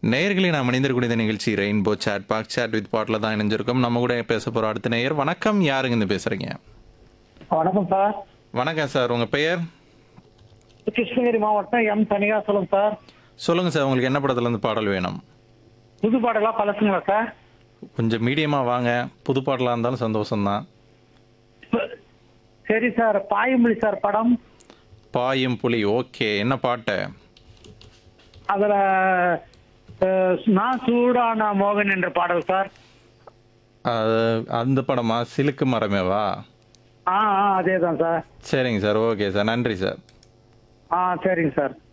நேயர்களே நாம் இணைந்திருக்கூடிய இந்த நிகழ்ச்சி rainbow chat back chat with பாட்டில் தான் இணைஞ்சிருக்கோம் நம்ம கூட பேச போகிற அடுத்த நேயர் வணக்கம் யாருங்க இருந்து பேசுகிறீங்க வணக்கம் சார் வணக்கம் சார் உங்கள் பெயர் கிருஷ்ணகிரி மாவட்டம் எம் தனிகாசலம் சார் சொல்லுங்கள் சார் உங்களுக்கு என்ன படத்துலேருந்து பாடல் வேணும் புது பாடலா பழசுங்களா சார் கொஞ்சம் மீடியமாக வாங்க புது பாடலாக இருந்தாலும் சந்தோஷம்தான் சரி சார் பாயமொழி சார் படம் பாயும் புலி ஓகே என்ன பாட்டு அதுல அஹ், நான் சூடான மோகன் என்ற பாடல் சார் அது அந்த படமா சிலுக்கு மரமேவா ஆ ஆ அதே தான் சார் சரிங்க சார் ஓகே சார் நன்றி சார் ஆ சரிங்க சார்